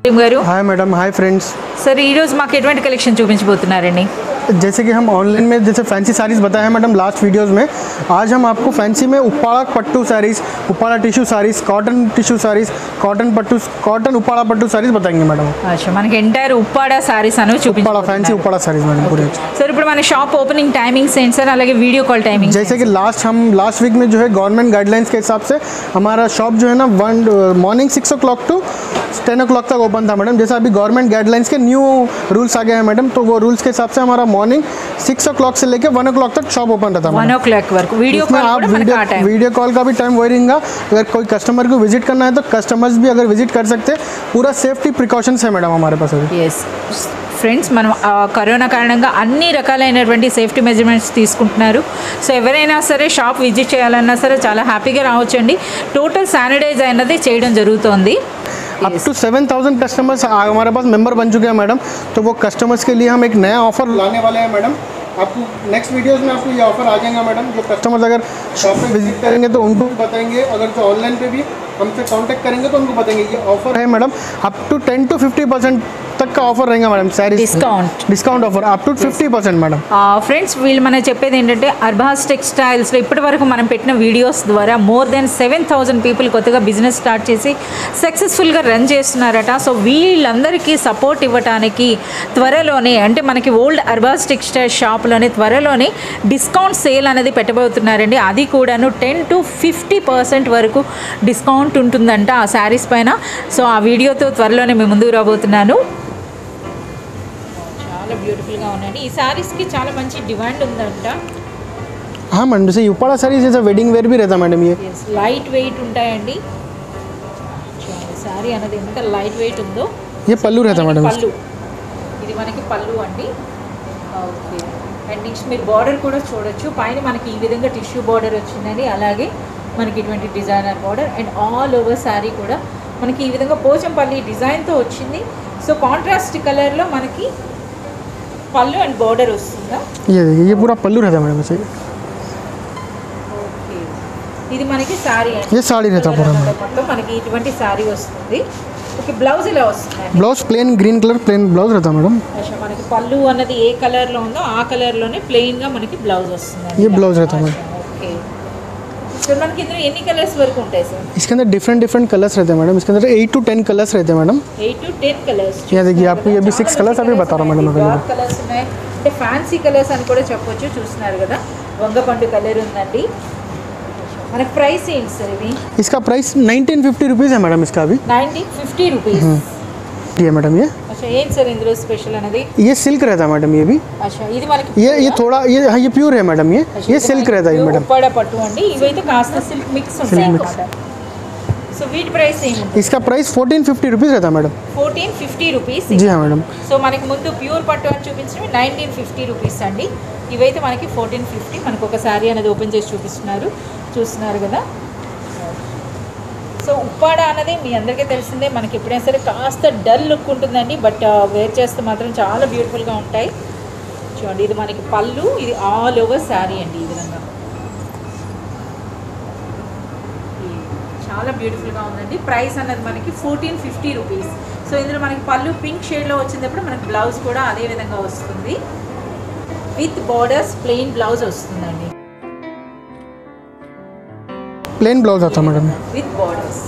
గారు hi madam hi friends sir ఈ రోజు మాకు ఎటువంటి కలెక్షన్ చూపించబోతున్నారండి जैसे कि हम ऑनलाइन में जैसे फैंसी साड़ीज़ बताए हैं मैडम लास्ट वीडियोस में आज हम आपको फैंसी में उपाड़ा पट्टू saris Uppada tissue saris cotton tissue saris cotton पट्टू कॉटन उपाड़ा पट्टू साड़ीज़ बताएंगे मैडम అచ్చా మనకి ఎంటైర్ ఉప్పాడ సారీస్ అని उपाड़ा फैंसी చూపించారు उपाड़ा साड़ीज़ मैडम पूरे సార్ ఇప్పుడు మన షాప్ ఓపెనింగ్ టైమింగ్స్ ఏంటి సార్ అలాగే వీడియో కాల్ టైమింగ్ जैसे कि लास्ट हम लास्ट वीक में जो है गवर्नमेंट गाइडलाइंस के हिसाब से हमारा शॉप जो है ना one morning six o'clock to ten o'clock तक ओपन था मैडम जैसे अभी गवर्नमेंट गाइडलाइंस के न्यू रूल्स आ गए हैं मैडम तो वो रूल्स के हिसाब से हमारा मॉर्निंग सिक्स ओ क्लॉक से लेकर वन ओ क्लॉक तक शॉप ओपन रहता है వన్ मैडम ఓ క్లాక్ వరకు వీడియో इसमें కాల్ आप కూడా మనకి ఆ वीडियो టైం वीडियो कॉल का भी टाइम वही रहेगा अगर कोई कस्टमर को विजिट करना है तो कस्टमर्स भी अगर विजिट कर सकते हैं पूरा सेफ्टी प्रिकॉशंस है मैडम हमारे पास अभी ఎస్ ఫ్రెండ్స్ మనం ఆ, కరోనా కారణంగా అన్ని రకాలైనటువంటి సేఫ్టీ మెజర్మెంట్స్ తీసుకుంటున్నారు సో ఎవరైనా సరే షాప్ విజిట్ చేయాలన్నా సరే చాలా హ్యాపీగా రావచ్చండి టోటల్ శానిటైజ్ అయినది చేయడం జరుగుతోంది up to seven thousand customers हमारे पास मेंबर बन चुके हैं मैडम तो वो कस्टमर्स के लिए हम एक नया ऑफर लाने वाले हैं मैडम आपको नेक्स्ट वीडियोस में आपको ये ऑफर आ जाएगा मैडम जो कस्टमर्स अगर शॉप पे विजिट करेंगे तो उनको भी बताएंगे अगर जो ऑनलाइन पे भी हमसे कांटेक्ट करेंगे तो उनको बताएंगे ये ऑफर है madam up to ten to fifty percent तक का ऑफर रहेगा madam sorry Discount. Discount offer up to fifty percent madam friends వీళ్ళు మనం చెప్పేది ఏంటంటే అర్బాస్ టెక్స్టైల్స్లో ఇప్పటి వరకు మనం పెట్టిన వీడియోస్ ద్వారా more than seven thousand people కొత్తగా బిజినెస్ స్టార్ట్ చేసి సక్సెస్ఫుల్గా రన్ చేస్తున్నారట సో వీళ్ళందరికీ సపోర్ట్ ఇవ్వడానికి త్వరలోనే అంటే మనకి ఓల్డ్ అర్బాస్ టెక్స్టైల్ షాప్లోనే త్వరలోనే డిస్కౌంట్ సేల్ అనేది పెట్టబోతున్నారండి అది కూడాను టెన్ టు ఫిఫ్టీ పర్సెంట్ వరకు డిస్కౌంట్ ఉంటుందంట ఆ శారీస్ పైన సో ఆ వీడియోతో త్వరలోనే మేము ముందుకు రాబోతున్నాను చాలా బ్యూటిఫుల్గా ఉన్నాయండి ఈ శారీస్కి చాలా మంచి డిమాండ్ ఉందంట हाँ मैडम जैसे युपाड़ा सारी जैसे वेडिंग वेयर भी रहता है मैडम ये లైట్ వెయిట్ ఉంటాయండి శారీ అనేది ఎంత లైట్ వెయిట్ ఉందో ये पल्लू रहता है మనకి मैडम పళ్ళు ఇది మనకి పళ్ళు అండి ఓకే అండ్ నెక్స్ట్ మీరు బార్డర్ కూడా చూడొచ్చు పైన మనకి ఈ విధంగా టిష్యూ బార్డర్ వచ్చిందండి అలాగే మనకి ఇటువంటి designer border and all over sari కూడా మనకి ఈ విధంగా పోచంపల్లి డిజైన్తో వచ్చింది సో కాంట్రాస్ట్ కలర్లో మనకి పళ్ళు అండ్ బార్డర్ వస్తుందా ये देखिए ये पूरा पल्लू रहता है मैडम ऐसे ఓకే ఇది మనకి శారీ అండి ये साड़ी रहता है पूरा मैडम మొత్తం మనకి ఇటువంటి శారీ వస్తుంది ఓకే బ్లౌజ్ ఇలా వస్తుంది blouse plain green colour plain blouse रहता है मैडम అచ్చా, మనకి పళ్ళు అన్నది ఏ కలర్ లో ఉందో ఆ కలర్ లోనే ప్లెయిన్ గా మనకి బ్లౌజ్ వస్తుంది ये ब्लाउज रहता है मैडम ఓకే సో మనకి ఇందులో ఎన్ని కలర్స్ వరకు ఉంటాయి సార్ इसके अंदर डिफरेंट डिफरेंट कलर्स रहते हैं मैडम इसके अंदर एट टू टेन कलर्स रहते हैं madam eight to ten colours ये देखिए आपको ये भी सिक्स कलर्स अभी बता रहा हूँ मैडम अवेलेबल కలర్స్ ఉన్నాయి అంటే ఫ్యాన్సీ కలర్స్ అని కూడా చెప్పొచ్చు చూస్తున్నారు కదా వంగపండు కలర్ ఉందండి మనకి ప్రైస్ ఏంటి సార్ ఇవి इसका प्राइस नाइनटीन फिफ्टी रुपीज़ है मैडम इसका अभी నైన్టీన్ ఫిఫ్టీ రూపీస్ ये मैडम ये అచ్చా ఏంటి సార్ ఇందులో స్పెషల్ అనేది ये सिल्क रहता है मैडम ये भी అచ్చా ఇది మనకి ये ये थोड़ा ये हाँ ये प्योर है मैडम ये ये सिल्क रहता है ये मैडम ఉప్పాడ పట్టు అండి ఇవైతే కాస్త సిల్క్ మిక్స్ ఉంటాయి mix. అన్నమాట సో వీటి ప్రైస్ ఏముంటుంది इसका प्राइस फोर्टीन फिफ्टी रुपीज़ रहता है मैडम ఫోర్టీన్ ఫిఫ్టీ రూపీస్ जी हाँ मैडम సో మనకి ముందు ప్యూర్ పట్టు అని చూపించినవి నైన్టీన్ ఫిఫ్టీ రూపీస్ అండి ఇవైతే మనకి ఫోర్టీన్ ఫిఫ్టీ మనకు ఒక శారీ అనేది ఓపెన్ చేసి చూపిస్తున్నారు చూస్తున్నారు కదా సో ఉప్పాడ అనేది మీ అందరికీ తెలిసిందే మనకి ఎప్పుడైనా సరే కాస్త డల్ లుక్ ఉంటుందండి బట్ వేర్ చేస్తే మాత్రం చాలా బ్యూటిఫుల్గా ఉంటాయి చూడండి ఇది మనకి పళ్ళు ఇది ఆల్ ఓవర్ శారీ అండి ఈ విధంగా చాలా బ్యూటిఫుల్గా ఉందండి ప్రైస్ అన్నది మనకి ఫోర్టీన్ ఫిఫ్టీ రూపీస్ సో ఇందులో మనకి పళ్ళు పింక్ షేడ్లో వచ్చినప్పుడు మనకి బ్లౌజ్ కూడా అదే విధంగా వస్తుంది విత్ బార్డర్స్ ప్లెయిన్ బ్లౌజ్ వస్తుందండి प्लेन ब्लाउज आता है मैडम విత్ బార్డర్స్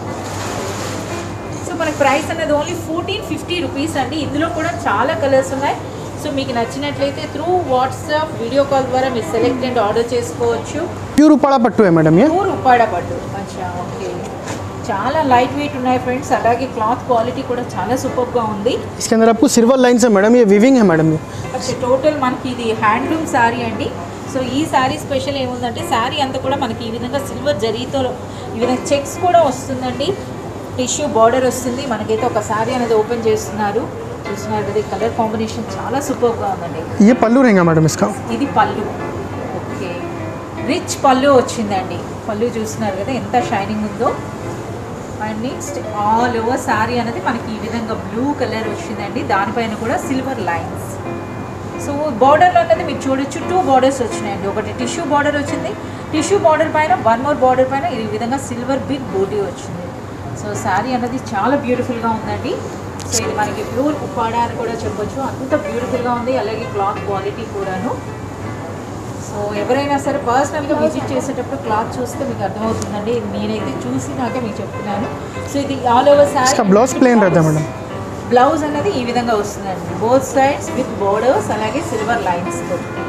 సో మనకి ప్రైస్ అనేది ఓన్లీ ఫోర్టీన్ ఫిఫ్టీ రూపీస్ అండి ఇందులో కూడా చాలా కలర్స్ ఉన్నాయి సో మీకు నచ్చినట్లయితే త్రూ వాట్సాప్ వీడియో కాల్ ద్వారా మీరు సెలెక్ట్ అండ్ ఆర్డర్ చేసుకోవచ్చు प्योर उपाड़ा पट्टू है मैडम ये ప్యూర్ ఉప్పాడ పట్టు అచ్చా ఓకే చాలా లైట్ వెయిట్ ఉన్నాయి ఫ్రెండ్స్ అలాగే క్లాత్ క్వాలిటీ కూడా చాలా సూపర్గా ఉంది इसके अंदर आपको सिल्वर लाइन से मैडम ये विविंग है मैडम ये అచ్చా టోటల్ మనకి ఇది హ్యాండ్లూమ్ శారీ అండి సో ఈ శారీ స్పెషల్ ఏముందంటే శారీ అంతా కూడా మనకి ఈ విధంగా సిల్వర్ జరీతో ఈ విధంగా చెక్స్ కూడా వస్తుందండి టిష్యూ బార్డర్ వస్తుంది మనకైతే ఒక శారీ అనేది ఓపెన్ చేస్తున్నారు చూస్తున్నారు కదా కలర్ కాంబినేషన్ చాలా సూపర్గా ఉందండి ये पल्लू रहेगा मैडम इसका ఇది పళ్ళు ఓకే రిచ్ పళ్ళు వచ్చిందండి పళ్ళు చూస్తున్నారు కదా ఎంత షైనింగ్ ఉందో and next all over sari అనేది మనకి ఈ విధంగా బ్లూ కలర్ వచ్చిందండి దానిపైన కూడా సిల్వర్ లైన్స్ సో బార్డర్లో అనేది మీరు చూడొచ్చు టూ బార్డర్స్ వచ్చినాయండి ఒకటి టిష్యూ బార్డర్ వచ్చింది టిష్యూ బార్డర్ పైన వన్ మోర్ బార్డర్ పైన ఈ విధంగా సిల్వర్ బిగ్ బూటీ వచ్చింది సో శారీ అనేది చాలా బ్యూటిఫుల్గా ఉందండి సో ఇది మనకి ప్యూర్ ఉప్పాడ అని కూడా చెప్పొచ్చు అంత బ్యూటిఫుల్గా ఉంది అలాగే క్లాత్ క్వాలిటీ కూడాను సో ఎవరైనా సరే పర్సనల్గా విజిట్ చేసేటప్పుడు క్లాత్ చూస్తే మీకు అర్థమవుతుందండి ఇది నేనైతే చూసి నాకే మీకు చెప్తున్నాను సో ఇది ఆల్ ఓవర్ इसका సారీ ब्लाउज प्लेन रहता है मैडम బ్లౌజ్ అనేది ఈ విధంగా వస్తుందండి బోత్ సైడ్స్ విత్ బోర్డర్స్ అలాగే సిల్వర్ లైన్స్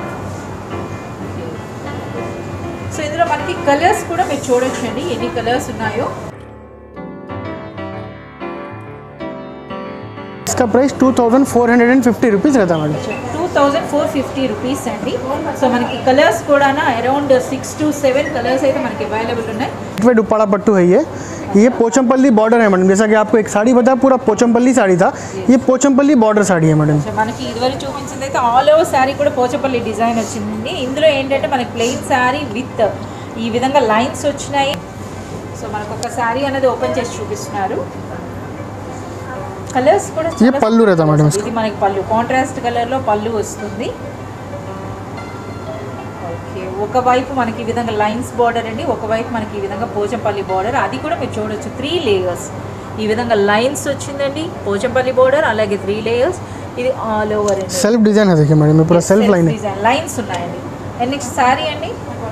సో ఇందులో మనకి కలర్స్ కూడా మీరు చూడొచ్చండి ఎన్ని కలర్స్ ఉన్నాయో इसका price two thousand four hundred and fifty rupees रहता है madam two thousand four fifty rupees అండి సో మనకి కలర్స్ కూడా around six to seven colours అయితే మనకి అవైలబుల్ ఉన్నాయి पे दुप्पाड़ा पट्टू है ये ये पोचमपल्ली बॉर्डर है मैडम जैसा कि आपको एक साड़ी बताया पूरा पोचमपल्ली साड़ी था ये पोचमपल्ली बॉर्डर साड़ी है मैडम సో మనకి ఇదివరకు చూపించింది అయితే ఆల్ ఓవర్ శారీ కూడా పోచపల్లి డిజైన్ వచ్చిందండి ఇందులో ఏంటంటే మనకి ప్లెయిన్ శారీ విత్ ఈ విధంగా లైన్స్ వచ్చినాయి సో మనకు ఒక శారీ అనేది ఓపెన్ చేసి చూపిస్తున్నారు కలర్స్ కూడా ये చాలా पल्लू रहता है मैडम ఇది మనకి పళ్ళు కాంట్రాస్ట్ కలర్లో పళ్ళు వస్తుంది ఓకే ఒకవైపు మనకి ఈ విధంగా లైన్స్ బార్డర్ అండి ఒకవైపు మనకి ఈ విధంగా పోచంపల్లి బార్డర్ అది కూడా మీరు చూడొచ్చు త్రీ లేయర్స్ ఈ విధంగా లైన్స్ వచ్చిందండి పోచంపల్లి బార్డర్ అలాగే త్రీ లేయర్స్ ఇది ఆల్ ఓవర్ అండి सेल्फ डिज़ाइन है देखिए मैडम ये पूरा सेल्फ लाइन है డిజైన్ లైన్స్ ఉన్నాయండి అండ్ నెక్స్ట్ శారీ అండి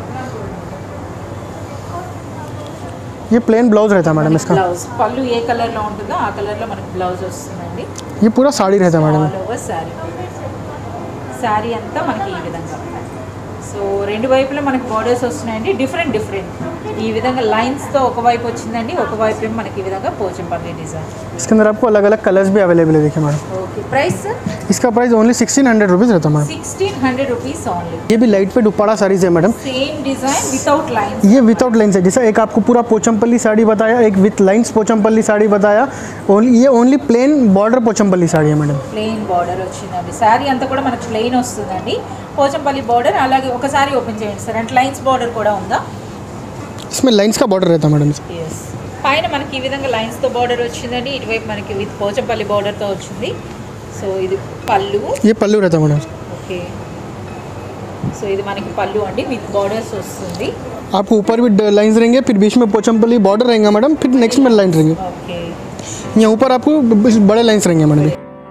ये प्लेन ब्लाउज रहता है मैडम इसका బ్లౌజ్ పళ్ళు ఏ కలర్ లో ఉంటుందో ఆ కలర్ లో మనకి బ్లౌజ్ వస్తుందండి ये पूरा साड़ी रहता है madam all over sari sari అంతా మనకి ఈ విధంగా సో రెండు వైపులా మనకి బార్డర్స్ వస్తున్నాయండి డిఫరెంట్ డిఫరెంట్ ఈ విధంగా లైన్స్తో ఒకవైపు వచ్చిందండి ఒకవైపు ఏమో మనకి ఈ విధంగా పోచంపల్లి డిజైన్ इसके अंदर आपको अलग अलग कलर्स भी अवेलेबल है देखिए मैडम ఓకే ప్రైస్ इसका price only sixteen hundred rupees रहता है madam sixteen hundred rupees only ये भी लाइट पे दुप्पाड़ा साड़ीज है madam same design without lines ये विदाउट लाइन्स है जैसा एक आपको पूरा पोचमपल्ली साड़ी बताया एक विथ लाइन्स पोचमपल्ली साड़ी बताया ओनली ये only plain border Pochampally sari है मैडम ప్లెయిన్ బార్డర్ వచ్చిందండి శారీ అంతా కూడా మనకి ప్లెయిన్ వస్తుందండి పోచంపల్లి బార్డర్ అలాగే ఒకసారి ఓపెన్ చేయండి సార్ అంటే లైన్స్ బార్డర్ కూడా ఉందా इसमें लाइन्स का बॉर्डर रहता है मैडम ఎస్ పైన మనకి ఈ విధంగా లైన్స్తో బార్డర్ వచ్చిందండి ఇటువైపు మనకి విత్ పోచంపల్లి బార్డర్తో వచ్చింది సో ఇది పళ్ళు ये पल्लू रहता है मैडम ఓకే సో ఇది మనకి పళ్ళు అండి విత్ బార్డర్స్ వస్తుంది आपको ऊपर भी लाइन्स रहेंगे फिर बीच में पोचमपल्ली बॉर्डर रहेंगे मैडम फिर नेक्स्ट में लाइन रहेंगे ఓకే यहाँ ऊपर आपको बड़े लाइन्स रहेंगे मैडम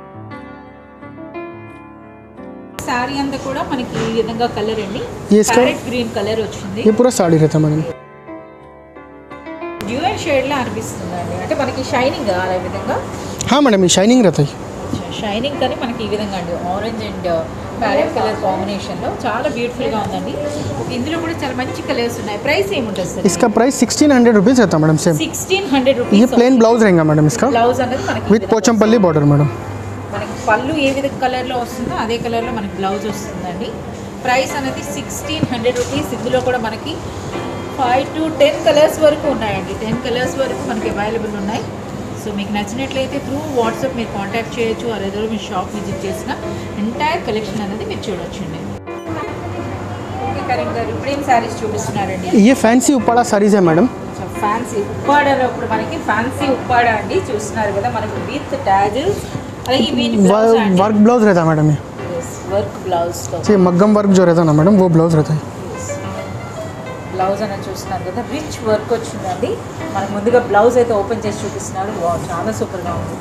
శారీ అంతా కూడా మనకి ఈ విధంగా కలర్ అండి Yes, sir. Parrot green colour వచ్చింది ये पूरा साड़ी रहता है मैडम డ్యూయల్ షేడ్లా అనిపిస్తుందండి అంటే మనకి షైనింగ్ ఆ విధంగా हाँ मैडम ये शाइनिंग रहता है షైనింగ్ కానీ మనకి ఈ విధంగా అండి ఆరెంజ్ అండ్ ప్యారెట్ కలర్ కాంబినేషన్లో చాలా బ్యూటిఫుల్గా ఉందండి ఇందులో కూడా చాలా మంచి కలర్స్ ఉన్నాయి ప్రైస్ ఏముంటుంది సార్ इसका प्राइस सिक्सटीन हंड्रेड रुपीज़ रहता है मैडम सेम సిక్స్టీన్ హండ్రెడ్ ये రూపీస్ प्लेन ब्लाउज रहेगा मैडम इसका బ్లౌజ్ అనేది మనకి ఈ विथ విధంగా पोचमपल्ली बॉर्डर मैडम మనకి పళ్ళు ఏ విధంగా కలర్లో వస్తుందో అదే కలర్లో మనకి బ్లౌజ్ వస్తుందండి ప్రైస్ అనేది సిక్స్టీన్ హండ్రెడ్ రూపీస్ ఇందులో కూడా మనకి ఫైవ్ టు టెన్ కలర్స్ వరకు ఉన్నాయండి టెన్ కలర్స్ వరకు మనకి అవైలబుల్ ఉన్నాయి సో మీకు నచ్చినట్లయితే త్రూ వాట్సాప్ మీరు కాంటాక్ట్ చేయొచ్చు అదేదో మీరు షాప్ విజిట్ చేసిన ఎంటైర్ కలెక్షన్ అనేది మీరు చూడొచ్చండి ఓకే కరీం గారు ఇప్పుడేం శారీస్ చూపిస్తున్నారండి ये फैंसी उपाड़ा साड़ीज़ है मैडम ఫ్యాన్సీ ఉప్పాడలో ఇప్పుడు మనకి ఫ్యాన్సీ ఉప్పాడ అండి చూస్తున్నారు కదా మనకి విత్ టాజిల్స్ అలాగే వీటి బ్లౌజ్ అండి वर्क ब्लाउज रहता है मैडम ये వర్క్ బ్లౌజ్తో ये मग्गम वर्क जो रहता है ना मैडम वो ब्लाउज रहता है బ్లౌజ్ అనేది చూస్తున్నారు కదా రిచ్ వర్క్ వచ్చిందండి మనకు ముందుగా బ్లౌజ్ అయితే ఓపెన్ చేసి చూపిస్తున్నాడు వావ్ చాలా సూపర్గా ఉంది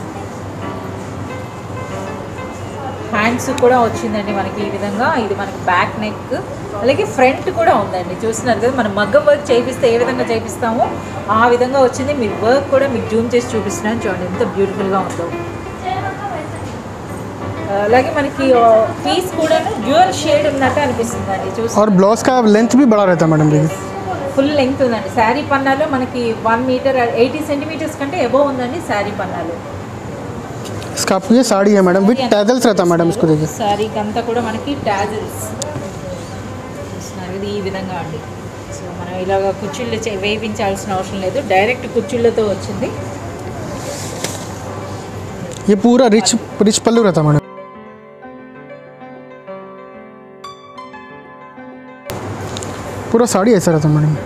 హ్యాండ్స్ కూడా వచ్చిందండి మనకి ఈ విధంగా ఇది మనకి బ్యాక్ నెక్ అలాగే ఫ్రంట్ కూడా ఉందండి చూస్తున్నారు కదా మనం మగ్గం వర్క్ చేపిస్తే ఏ విధంగా చేపిస్తామో ఆ విధంగా వచ్చింది మీ వర్క్ కూడా మీకు జూమ్ చేసి చూపిస్తున్నాను చూడండి ఎంత బ్యూటిఫుల్గా ఉందో అలాగే మనకి పీస్ కూడా డ్యూయల్ షేడ్ ఉన్నట్టు అనిపిస్తుందండి చూసి और ब्लाउज का लेंथ भी बड़ा रहता है मैडम देखिए ఫుల్ లెంగ్త్ ఉందండి శారీ పన్నాలో మనకి వన్ మీటర్ ఎయిటీ సెంటీమీటర్స్ కంటే ఎబో ఉందండి శారీ పన్నాలు इसका आपको ये साड़ी है मैडम विथ टैजल्स रहता है मैडम इसको देखिए శారీకి అంతా కూడా మనకి టాజిల్స్ చూస్తున్నారు ఇది ఈ విధంగా అండి సో మనం ఇలాగ కుర్చీళ్ళు చే- వేయించాల్సిన అవసరం లేదు డైరెక్ట్ కుర్చీళ్ళతో వచ్చింది ये पूरा रिच रिच पल्लू रहता है मैडम पूरा साड़ी ऐसा रहता है मैडम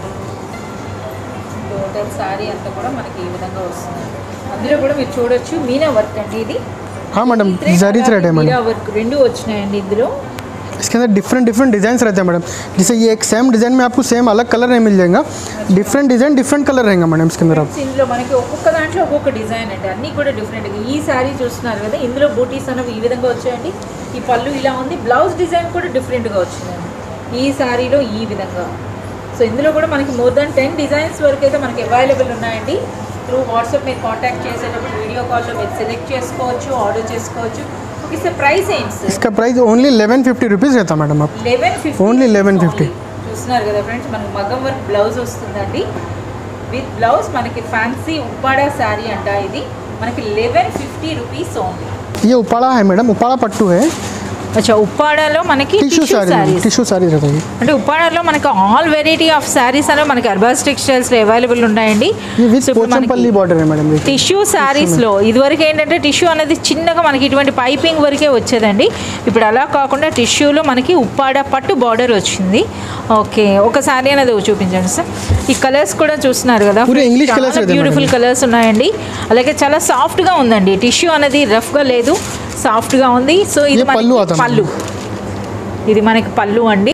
టోటల్ శారీ అంతా కూడా మనకి ఈ విధంగా వస్తుంది అందులో కూడా మీరు చూడొచ్చు మీనా వర్క్ అండి ఇది हाँ मैडम जरी थ्रेड है मैडम మీనా వర్క్ రెండు వచ్చినాయండి ఇందులో इसके अंदर डिफरेंट डिफरेंट डिज़ाइन रहते हैं मैडम जैसे ये एक सेम डिज़ाइन में आपको सेम अलग कलर नहीं मिल जाएगा डिफरेंट डिज़ाइन डिफरेंट कलर रहेगा मैडम इसके अंदर आप ఇందులో మనకి ఒక్కొక్క దాంట్లో ఒక్కొక్క డిజైన్ అండి అన్నీ కూడా డిఫరెంట్గా ఈ శారీ చూస్తున్నారు కదా ఇందులో బూటీస్ అనేవి ఈ విధంగా వచ్చాయండి ఈ పళ్ళు ఇలా ఉంది బ్లౌజ్ డిజైన్ కూడా డిఫరెంట్గా వచ్చిందండి ఈ శారీలో ఈ విధంగా సో ఇందులో కూడా మనకి మోర్ దాన్ టెన్ డిజైన్స్ వరకు అయితే మనకి అవైలబుల్ ఉన్నాయండి త్రూ వాట్సాప్ మీరు కాంటాక్ట్ చేసేటప్పుడు వీడియో కాల్లో మీరు సెలెక్ట్ చేసుకోవచ్చు ఆర్డర్ చేసుకోవచ్చు ఓకే సార్ ప్రైస్ ఏంటి సార్ इसका price only eleven fifty rupees रहता है मैडम आप లెవెన్ ఫిఫ్టీ Only 1150. చూస్తున్నారు కదా ఫ్రెండ్స్ మనకు మగ్గం వర్క్ బ్లౌజ్ వస్తుందండి విత్ బ్లౌజ్ మనకి ఫ్యాన్సీ ఉప్పాడా శారీ అంట ఇది మనకి లెవెన్ ఫిఫ్టీ రూపీస్ ఓన్లీ ये उपाड़ा है मैडम उपाड़ा पट्टू है అచ్చా ఉప్పాడాలో మనకి tissue tissue sari saris tissue sari रहता है అంటే ఉప్పాడాలో మనకి ఆల్ వెరైటీ ఆఫ్ శారీస్ అనేవి మనకి అర్బాస్ టెక్స్టైల్స్లో అవైలబుల్ ఉన్నాయండి ये विथ So, ఇప్పుడు మనకి पोचमपल्ली बॉर्डर है मैडम देखिए టిష్యూ శారీస్లో ఇదివరకు ఏంటంటే టిష్యూ అనేది చిన్నగా మనకి ఇటువంటి పైపింగ్ వరకే వచ్చేదండి ఇప్పుడు అలా కాకుండా టిష్యూలో మనకి ఉప్పాడ పట్టు బార్డర్ వచ్చింది ఓకే ఒక శారీ అనేది చూపించండి సార్ ఈ కలర్స్ కూడా చూస్తున్నారు కదా పూరే English colours అయితే బ్యూటిఫుల్ మేడం. కలర్స్ ఉన్నాయండి అలాగే చాలా సాఫ్ట్గా ఉందండి టిష్యూ అనేది రఫ్గా లేదు సాఫ్ట్గా ఉంది సో ఇది ये पल्लू మనకి आता है పళ్ళు ఇది మనకి పళ్ళు అండి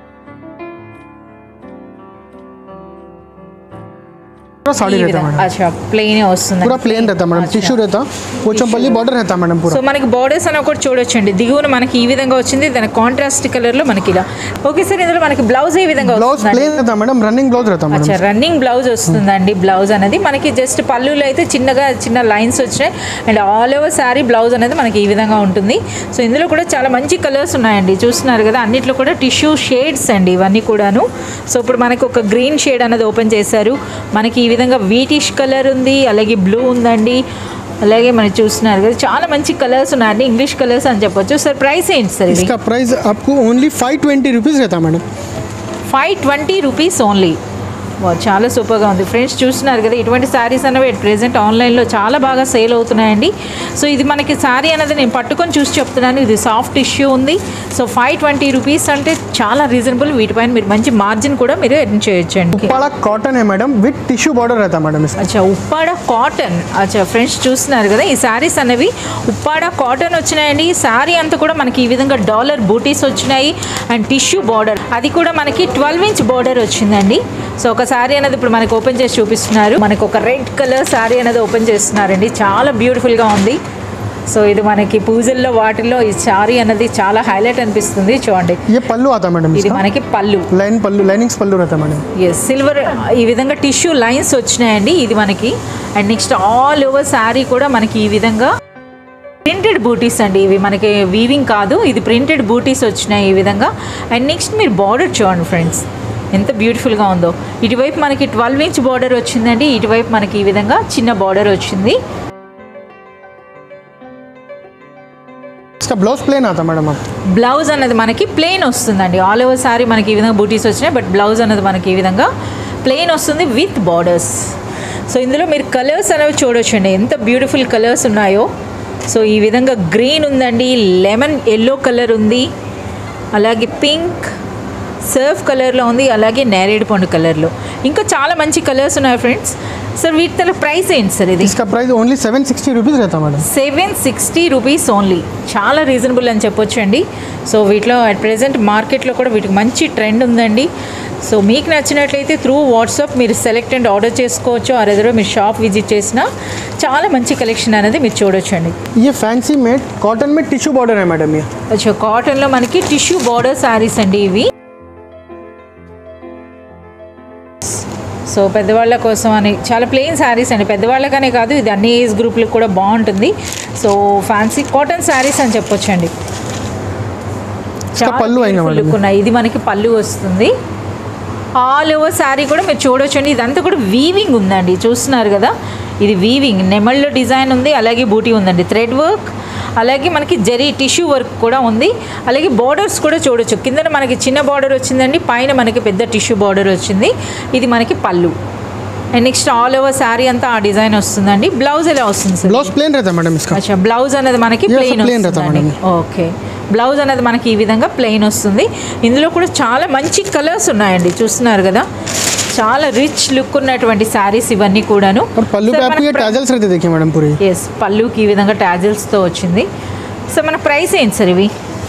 पूरा साड़ी ఈ रहता है విధంగా. मैडम అచ్చా ప్లెయిన్ వస్తుంది पूरा प्लेन रहता है मैडम टिश्यू रहता पोचमपल्ली बॉर्डर रहता है मैडम సో पूरा మనకి బార్డర్స్ అని ఒకటి చూడొచ్చండి దిగువన మనకి ఈ విధంగా వచ్చింది దాని కాంట్రాస్ట్ కలర్ లో మనకి ఇలా ఓకే సార్ ఇందులో మనకి బ్లౌజ్ ఏ విధంగా ब्लाउज వస్తుందండి प्लेन रहता है मैडम रनिंग ब्लाउज रहता है అచ్చా मैडम రన్నింగ్ బ్లౌజ్ వస్తుందండి బ్లౌజ్ అనేది మనకి జస్ట్ పళ్ళులో అయితే చిన్నగా చిన్న లైన్స్ వచ్చినాయి and all over sari blouse అనేది మనకి ఈ విధంగా ఉంటుంది సో ఇందులో కూడా చాలా మంచి కలర్స్ ఉన్నాయండి చూస్తున్నారు కదా అన్నిట్లో కూడా టిష్యూ షేడ్స్ అండి ఇవన్నీ కూడాను సో ఇప్పుడు మనకి ఒక గ్రీన్ షేడ్ అనేది ఓపెన్ చేశారు మనకి ఈ విధంగా వీటిష్ కలర్ ఉంది అలాగే బ్లూ ఉందండి అలాగే మనం చూస్తున్నారు కదా చాలా మంచి కలర్స్ ఉన్నాయండి ఇంగ్లీష్ కలర్స్ అని చెప్పొచ్చు సార్ ప్రైస్ ఏంటి సార్ ఇది इसका प्राइस आपको ओनली फाइव ट्वेंटी रुपीज़ रहता है madam five twenty rupees only చాలా సూపర్గా ఉంది ఫ్రెండ్స్ చూస్తున్నారు కదా ఇటువంటి శారీస్ అనేవి అట్ ప్రెజెంట్ ఆన్లైన్లో చాలా బాగా సేల్ అవుతున్నాయండి సో ఇది మనకి శారీ అనేది నేను పట్టుకొని చూసి చెప్తున్నాను ఇది సాఫ్ట్ ఇష్యూ ఉంది సో ఫైవ్ ట్వంటీ రూపీస్ అంటే చాలా రీజనబుల్ వీటిపైన మీరు మంచి మార్జిన్ కూడా మీరు ఎర్న్ చేయొచ్చండి उपाड़ा कॉटन है मैडम विथ टिश्यू बॉर्डर रहता है मैडम इसका అచ్చా ఉప్పాడ కాటన్ అచ్చా ఫ్రెండ్స్ చూస్తున్నారు కదా ఈ శారీస్ అనేవి ఉప్పాడ కాటన్ వచ్చినాయండి ఈ శారీ అంతా కూడా మనకి ఈ విధంగా డాలర్ బూటీస్ వచ్చినాయి అండ్ టిష్యూ బార్డర్ అది కూడా మనకి ట్వెల్వ్ ఇంచ్ బార్డర్ వచ్చిందండి సో ఒక శారీ అనేది ఇప్పుడు మనకి ఓపెన్ చేసి చూపిస్తున్నారు మనకి ఒక రెడ్ కలర్ శారీ అనేది ఓపెన్ చేస్తున్నారండి చాలా బ్యూటిఫుల్గా ఉంది సో ఇది మనకి పూజల్లో వాటిల్లో ఈ శారీ అనేది చాలా హైలైట్ అనిపిస్తుంది చూడండి ये पल्लू आता है मैडम ఇది इसका మనకి పళ్ళు लाइन पल्लू लाइनिंग्स पल्लू रहता है मैडम ఎస్ సిల్వర్ ఈ విధంగా టిష్యూ లైన్స్ వచ్చినాయండి ఇది మనకి and next all over sari కూడా మనకి ఈ విధంగా ప్రింటెడ్ బూటీస్ అండి ఇవి మనకి వీవింగ్ కాదు ఇది ప్రింటెడ్ బూటీస్ వచ్చినాయి ఈ విధంగా అండ్ నెక్స్ట్ మీరు బార్డర్ చూడండి ఫ్రెండ్స్ ఎంత బ్యూటిఫుల్గా ఉందో ఇటువైపు మనకి ట్వెల్వ్ ఇంచ్ బార్డర్ వచ్చిందండి ఇటువైపు మనకి ఈ విధంగా చిన్న బార్డర్ వచ్చింది इसका ब्लाउज प्लेन आता है मैडम आप బ్లౌజ్ అనేది మనకి ప్లెయిన్ వస్తుందండి ఆల్ ఓవర్ సారీ మనకి ఈ విధంగా బూటీస్ వచ్చినాయి బట్ బ్లౌజ్ అనేది మనకి ఈ విధంగా ప్లెయిన్ వస్తుంది విత్ బార్డర్స్ సో ఇందులో మీరు కలర్స్ అనేవి చూడొచ్చండి ఎంత బ్యూటిఫుల్ కలర్స్ ఉన్నాయో సో ఈ విధంగా గ్రీన్ ఉందండి లెమన్ ఎల్లో కలర్ ఉంది అలాగే పింక్ సర్ఫ్ కలర్లో ఉంది అలాగే నేరేడు పండు కలర్లో ఇంకా చాలా మంచి కలర్స్ ఉన్నాయి ఫ్రెండ్స్ సార్ వీటి తల ప్రైస్ ఏంటి సార్ ఇది इसका price only seven sixty rupees रहता है madam seven sixty rupees only చాలా రీజనబుల్ అని చెప్పొచ్చు అండి సో వీటిలో అట్ ప్రెసెంట్ మార్కెట్లో కూడా వీటికి మంచి ట్రెండ్ ఉందండి సో మీకు నచ్చినట్లయితే త్రూ వాట్సాప్ మీరు సెలెక్ట్ అండ్ ఆర్డర్ చేసుకోవచ్చు ఆ రెదరో మీరు షాప్ విజిట్ చేసినా చాలా మంచి కలెక్షన్ అనేది మీరు చూడొచ్చండి ये फैंसी मेड कॉटन में टिश्यू बॉर्डर है मैडम ये అచ్చా కాటన్లో మనకి టిష్యూ బార్డర్ శారీస్ అండి ఇవి సో పెద్దవాళ్ళ కోసం అని చాలా ప్లెయిన్ శారీస్ అండి పెద్దవాళ్ళకనే కాదు ఇది అన్ని ఏజ్ గ్రూప్లకు కూడా బాగుంటుంది సో ఫ్యాన్సీ కాటన్ శారీస్ అని చెప్పొచ్చండి చాలా పళ్ళు అయినా beautiful మేడం. look ఉన్నాయి ఇది మనకి పళ్ళు వస్తుంది ఆల్ ఓవర్ శారీ కూడా మీరు చూడొచ్చండి ఇదంతా కూడా వీవింగ్ ఉందండి చూస్తున్నారు కదా ఇది వీవింగ్ నెమళ్ళలో డిజైన్ ఉంది అలాగే బూటీ ఉందండి థ్రెడ్ వర్క్ అలాగే మనకి జరీ టిష్యూ వర్క్ కూడా ఉంది అలాగే బార్డర్స్ కూడా చూడొచ్చు కింద మనకి చిన్న బార్డర్ వచ్చిందండి పైన మనకి పెద్ద టిష్యూ బార్డర్ వచ్చింది ఇది మనకి పళ్ళు and next all over sari అంతా ఆ డిజైన్ వస్తుందండి బ్లౌజ్ ఎలా వస్తుంది సార్ ब्लाउज प्लेन रहता है मैडम इसका అచ్చా బ్లౌజ్ అనేది మనకి Yes, ప్లెయిన్ plain रहता వస్తుందండి madam. ఓకే బ్లౌజ్ అనేది మనకి ఈ విధంగా ప్లెయిన్ వస్తుంది ఇందులో కూడా చాలా మంచి కలర్స్ ఉన్నాయండి చూస్తున్నారు కదా చాలా రిచ్ లుక్ ఉన్నటువంటి శారీస్ ఇవన్నీ కూడాను और पल्लू पे आपको ये टाजल्स रहते देखिए मैडम पूरी ఎస్ పళ్ళుకి ఈ విధంగా టాజిల్స్తో వచ్చింది సో మన ప్రైస్ ఏంటి సార్ ఇవి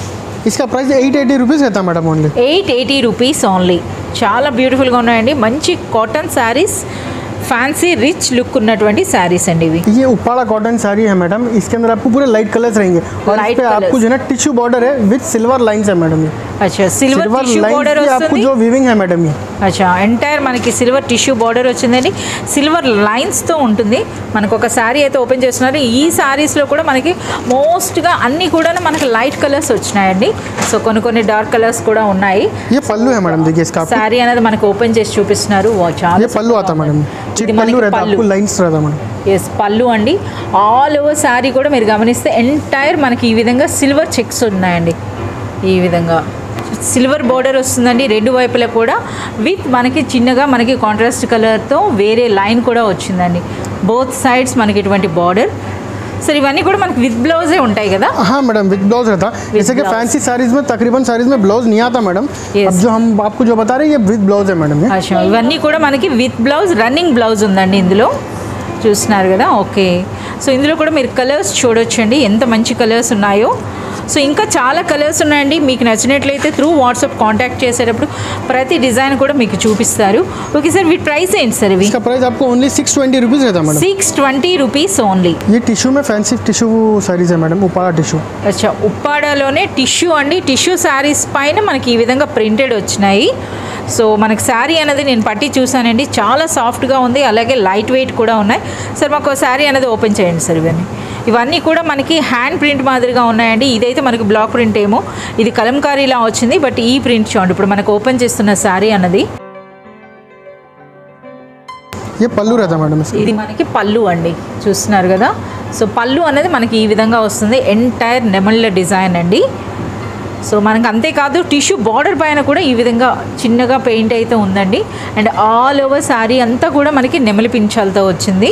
इसका प्राइस एट एटी रुपीज़ रहता है madam only eight eighty rupees only చాలా బ్యూటిఫుల్గా ఉన్నాయండి మంచి cotton saris fancy rich look ఉన్నటువంటి శారీస్ అండి ఇవి ये उपाड़ा कॉटन साड़ी है मैडम इसके अंदर आपको पूरे लाइट कलर्स रहेंगे और Light इस पे आपको colours. जो है ना टिश्यू बॉर्डर है विथ सिल्वर लाइंस है मैडम ये అచ్చా silver silver tissue lines border की आपको వస్తుంది जो वीविंग है मैडम ये అచ్చా ఎంటైర్ మనకి సిల్వర్ టిష్యూ బార్డర్ వచ్చిందండి సిల్వర్ లైన్స్తో ఉంటుంది మనకు ఒక శారీ అయితే ఓపెన్ చేస్తున్నారు ఈ శారీస్లో కూడా మనకి మోస్ట్గా అన్నీ కూడా మనకి లైట్ కలర్స్ వచ్చినాయండి సో కొన్ని కొన్ని డార్క్ కలర్స్ కూడా ఉన్నాయి ये पल्लू है मैडम देखिए इसका आपको శారీ అనేది మనకి ఓపెన్ చేసి చూపిస్తున్నారు వా, చాలా ये पल्लू आता है मैडम चिक ఇది पल्लू మనకి रहता है పళ్ళు आपको लाइन्स रहता है मैडम ఎస్ పళ్ళు అండి ఆల్ ఓవర్ శారీ కూడా మీరు గమనిస్తే ఎంటైర్ మనకి ఈ విధంగా సిల్వర్ చెక్స్ ఉన్నాయండి ఈ విధంగా సిల్వర్ బోర్డర్ వస్తుందండి రెండు వైపులా కూడా విత్ మనకి చిన్నగా మనకి కాంట్రాస్ట్ కలర్తో వేరే లైన్ కూడా వచ్చిందండి బోత్ సైడ్స్ మనకి ఇటువంటి బార్డర్ సరే ఇవన్నీ కూడా మనకి విత్ బ్లౌజే ఉంటాయి కదా हाँ मैडम विद ब्लाउज रहता जैसे कि blouse. फैंसी साड़ीज में तकरीबन साड़ीज में ब्लाउज नहीं आता मैडम Yes. अब जो हम आपको जो बता रहे हैं ये विद ब्लाउज है मैडम ये అచ్చా ఇవన్నీ కూడా మనకి విత్ బ్లౌజ్ రన్నింగ్ బ్లౌజ్ ఉందండి ఇందులో చూస్తున్నారు కదా ఓకే సో ఇందులో కూడా మీరు కలర్స్ చూడొచ్చండి ఎంత మంచి కలర్స్ ఉన్నాయో సో ఇంకా చాలా కలర్స్ ఉన్నాయండి మీకు నచ్చినట్లయితే త్రూ వాట్సాప్ కాంటాక్ట్ చేసేటప్పుడు ప్రతి డిజైన్ కూడా మీకు చూపిస్తారు ఓకే సార్ వీటి ప్రైస్ ఏంటి సార్ ఇవి इसका प्राइस आपको ओनली सिक्स ट्वेंटी रुपीज़ रहता है madam six twenty rupees only ये टिश्यू में फैंसी टिश्यू साड़ीज है मैडम उपाड़ा टिश्यू అచ్చా ఉప్పాడలోనే టిష్యూ అండి టిష్యూ శారీస్ పైన మనకి ఈ విధంగా ప్రింటెడ్ వచ్చినాయి సో మనకి శారీ అనేది నేను పట్టి చూసానండి చాలా సాఫ్ట్గా ఉంది అలాగే లైట్ వెయిట్ కూడా ఉన్నాయి సార్ మాకు శారీ అనేది ఓపెన్ చేయండి సార్ ఇవన్నీ ఇవన్నీ కూడా మనకి హ్యాండ్ ప్రింట్ మాదిరిగా ఉన్నాయండి ఇదైతే మనకి బ్లాక్ ప్రింట్ ఏమో ఇది కలంకారీలా వచ్చింది బట్ ఈ ప్రింట్ చూడండి ఇప్పుడు మనకు ఓపెన్ చేస్తున్న శారీ అన్నది ये पल्लू रहता है मैडम इसका ఇది మనకి పళ్ళు అండి చూస్తున్నారు కదా సో పళ్ళు అనేది మనకి ఈ విధంగా వస్తుంది ఎంటైర్ నెమళ్ళ డిజైన్ అండి సో మనకు అంతేకాదు టిష్యూ బార్డర్ పైన కూడా ఈ విధంగా చిన్నగా పెయింట్ అయితే ఉందండి అండ్ ఆల్ ఓవర్ శారీ అంతా కూడా మనకి నెమలి పించాలతో వచ్చింది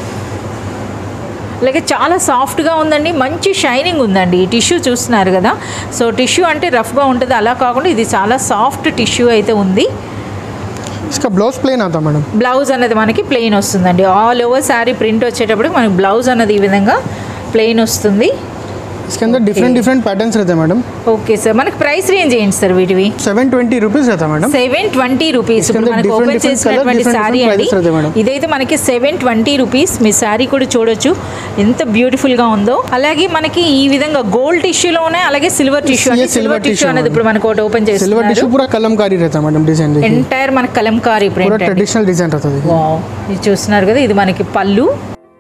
అలాగే చాలా సాఫ్ట్గా ఉందండి మంచి షైనింగ్ ఉందండి ఈ టిష్యూ చూస్తున్నారు కదా సో టిష్యూ అంటే రఫ్గా ఉంటుంది అలా కాకుండా ఇది చాలా సాఫ్ట్ టిష్యూ అయితే ఉంది इसका ब्लाउज प्लेन आता है मैडम బ్లౌజ్ అనేది మనకి ప్లెయిన్ వస్తుందండి ఆల్ ఓవర్ శారీ ప్రింట్ వచ్చేటప్పుడు మనకి బ్లౌజ్ అన్నది ఈ విధంగా ప్లెయిన్ వస్తుంది इसके अंदर डिफरेंट डिफरेंट पैटर्न्स रहते हैं मैडम ఓకే సార్ మనకి ప్రైస్ రేంజ్ ఏంటి సార్ వీటివి सेवन ट्वेंटी रुपीज़ रहता है मैडम సెవెన్ ట్వంటీ రూపీస్ इसके ఇప్పుడు अंदर మనకి different ఓపెన్ different చేసినటువంటి colour, different శారీ different అండి prices रहते మేడం. ఇదైతే మనకి సెవెన్ ట్వంటీ రూపీస్ మీ శారీ కూడా చూడొచ్చు ఎంత బ్యూటిఫుల్ గా ఉందో అలాగే మనకి ఈ విధంగా గోల్డ్ టిష్యూలోనే అలాగే సిల్వర్ టిష్యూ ये అంటే silver సిల్వర్ టిష్యూ tissue అనేది ఇప్పుడు మనకు ఒకటి ఓపెన్ सिल्वर చేస్తున్నారు टिश्यू पूरा कलमकारी रहता है मैडम डिजाइन देखिए ఎంటైర్ మనకి కలంకారీ पूरा ప్రింట్ అండి ट्रेडिशनल डिजाइन रहता है देखिए వావ్ ఇది చూస్తున్నారు కదా ఇది మనకి పళ్ళు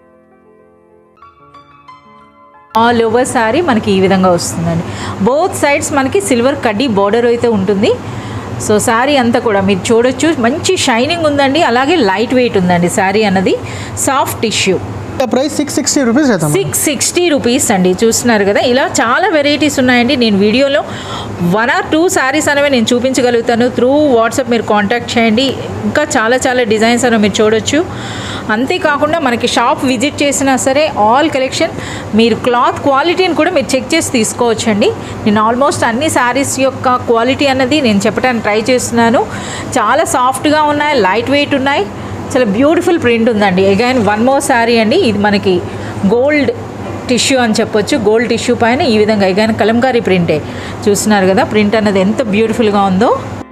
ఆల్ ఓవర్ శారీ మనకి ఈ విధంగా వస్తుందండి బోత్ సైడ్స్ మనకి సిల్వర్ కడ్డీ బార్డర్ అయితే ఉంటుంది సో శారీ అంతా కూడా మీరు చూడొచ్చు మంచి షైనింగ్ ఉందండి అలాగే లైట్ వెయిట్ ఉందండి శారీ అన్నది సాఫ్ట్ టిష్యూ इसका प्राइस सिक्स सिक्सटी रुपीज़ रहता है मैडम సిక్స్ సిక్స్టీ రూపీస్ అండి చూస్తున్నారు కదా ఇలా చాలా వెరైటీస్ ఉన్నాయండి నేను వీడియోలో వన్ ఆర్ టూ శారీస్ అనేవి నేను చూపించగలుగుతాను త్రూ వాట్సాప్ మీరు కాంటాక్ట్ చేయండి ఇంకా చాలా చాలా డిజైన్స్ అనేవి మీరు చూడొచ్చు అంతేకాకుండా మనకి షాప్ విజిట్ చేసినా సరే ఆల్ కలెక్షన్ మీరు క్లాత్ క్వాలిటీని కూడా మీరు చెక్ చేసి తీసుకోవచ్చండి నేను ఆల్మోస్ట్ అన్ని శారీస్ యొక్క క్వాలిటీ అన్నది నేను చెప్పడానికి ట్రై చేస్తున్నాను చాలా సాఫ్ట్గా ఉన్నాయి లైట్ వెయిట్ ఉన్నాయి చాలా బ్యూటిఫుల్ ప్రింట్ ఉందండి అగైన్ వన్ మోర్ శారీ అండి ఇది మనకి గోల్డ్ టిష్యూ అని చెప్పొచ్చు గోల్డ్ టిష్యూ పైన ఈ విధంగా అగైన్ కలంకారీ ప్రింటే చూస్తున్నారు కదా ప్రింట్ అన్నది ఎంత బ్యూటిఫుల్గా ఉందో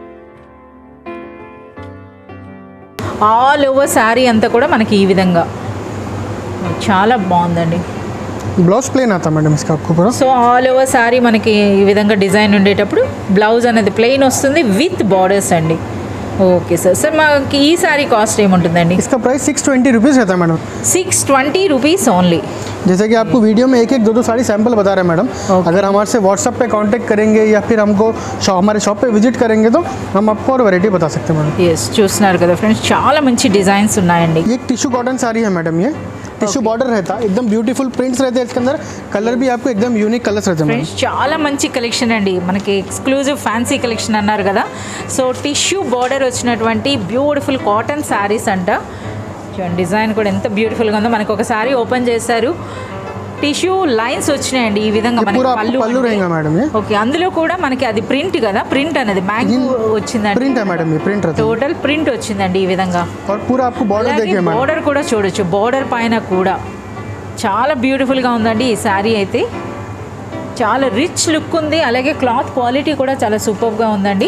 ఆల్ ఓవర్ శారీ అంతా కూడా మనకి ఈ విధంగా చాలా బాగుందండి ब्लाउज प्लेन आता है मैडम इसका आपको पूरा సో ఆల్ ఓవర్ శారీ మనకి ఈ విధంగా డిజైన్ ఉండేటప్పుడు బ్లౌజ్ అనేది ప్లెయిన్ వస్తుంది విత్ బార్డర్స్ అండి ఓకే సార్ సార్ మాకు ఈ శారీ కాస్ట్ ఏముంటుందండి इसका प्राइस सिक्स ट्वेंटी रुपीज़ रहता है madam six twenty rupees only जैसे कि आपको वीडियो में एक एक दो दो साड़ी सैंपल बता रहे हैं मैडम Okay. अगर हमारे से व्हाट्सअप पे कांटेक्ट करेंगे या फिर हमको शॉप हमारे शॉप पे विजिट करेंगे तो हम आपको और वैरायटी बता सकते हैं मैडम ఎస్ చూస్తున్నారు కదా ఫ్రెండ్స్ చాలా మంచి డిజైన్స్ ఉన్నాయండి ये एक टिश्यू कॉटन साड़ी है मैडम ये टिश्यू बॉर्डर रहता है एकदम ब्यूटीफुल प्रिंट्स रहते हैं इसके अंदर कलर भी आपको एकदम यूनिक कलर्स रहते हैं मैडम ఫ్రెండ్స్ చాలా మంచి కలెక్షన్ అండి మనకి ఎక్స్క్లూజివ్ ఫ్యాన్సీ కలెక్షన్ అన్నారు కదా సో టిష్యూ బార్డర్ వచ్చినటువంటి బ్యూటిఫుల్ కాటన్ శారీస్ అంట చూడండి డిజైన్ కూడా ఎంత బ్యూటిఫుల్గా ఉందో మనకి ఒక శారీ ఓపెన్ చేశారు టిష్యూ లైన్స్ వచ్చినాయండి ఈ విధంగా ये మనకి पूरा आपको పళ్ళు पल्लू అంటే. रहेगा मैडम ये ఓకే అందులో కూడా మనకి అది ప్రింట్ కదా ప్రింట్ అనేది మ్యాంగో వచ్చిందండి प्रिंट है मैडम ये प्रिंट रहता है టోటల్ ప్రింట్ వచ్చిందండి ఈ విధంగా और पूरा आपको बॉर्डर देखिए मैडम బోర్డర్ కూడా చూడొచ్చు బోర్డర్ పైన కూడా చాలా బ్యూటిఫుల్గా ఉందండి ఈ శారీ అయితే చాలా రిచ్ లుక్ ఉంది అలాగే క్లాత్ క్వాలిటీ కూడా చాలా సూపర్గా ఉందండి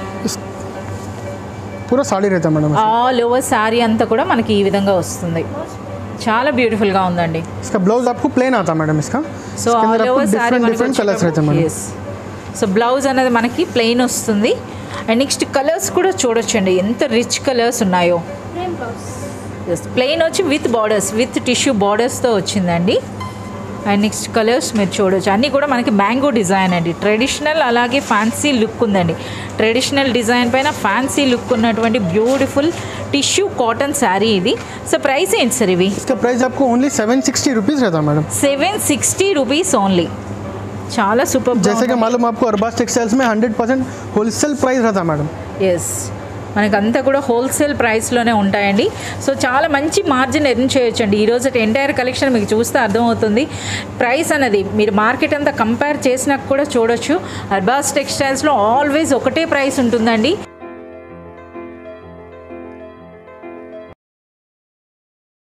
पूरा साड़ी रहता है मैडम ఆల్ ఓవర్ శారీ అంతా కూడా మనకి ఈ విధంగా వస్తుంది చాలా బ్యూటిఫుల్గా ఉందండి इसका ब्लाउज आपको प्लेन आता है मैडम इसका సో इसके अंदर ఆల్ आपको over sari different different colours रहते हैं मैडम సో బ్లౌజ్ అనేది మనకి ప్లెయిన్ వస్తుంది అండ్ నెక్స్ట్ కలర్స్ కూడా చూడొచ్చండి ఎంత రిచ్ కలర్స్ ఉన్నాయో ప్లేన్ బ్లౌజ్ ఎస్ ప్లెయిన్ వచ్చి విత్ బార్డర్స్ విత్ టిష్యూ బార్డర్స్తో వచ్చిందండి అండ్ నెక్స్ట్ కలర్స్ మీరు చూడొచ్చు అన్నీ కూడా మనకి మ్యాంగో డిజైన్ అండి ట్రెడిషనల్ అలాగే ఫ్యాన్సీ లుక్ ఉందండి ట్రెడిషనల్ డిజైన్ పైన ఫ్యాన్సీ లుక్ ఉన్నటువంటి బ్యూటిఫుల్ టిష్యూ కాటన్ శారీ ఇది సో ప్రైస్ ఏంటి సార్ ఇవి इसका प्राइस आपको ओनली सेवन सिक्सटी रुपीज़ रहता है madam seven sixty rupees only చాలా సూపర్ जैसे कि मालूम आपको अरबाज टेक्सटाइल्स में हंड्रेड परसेंट होलसेल प्राइस रहता है मैडम ఎస్ మనకంతా కూడా హోల్సేల్ ప్రైస్లోనే ఉంటాయండి సో చాలా మంచి మార్జిన్ ఎర్న్ చేయొచ్చండి ఈరోజు ఎంటైర్ కలెక్షన్ మీకు చూస్తే అర్థమవుతుంది ప్రైస్ అనేది మీరు మార్కెట్ అంతా కంపేర్ చేసినా కూడా చూడొచ్చు అర్బాస్ టెక్స్టైల్స్లో ఆల్వేస్ ఒకటే ప్రైస్ ఉంటుందండి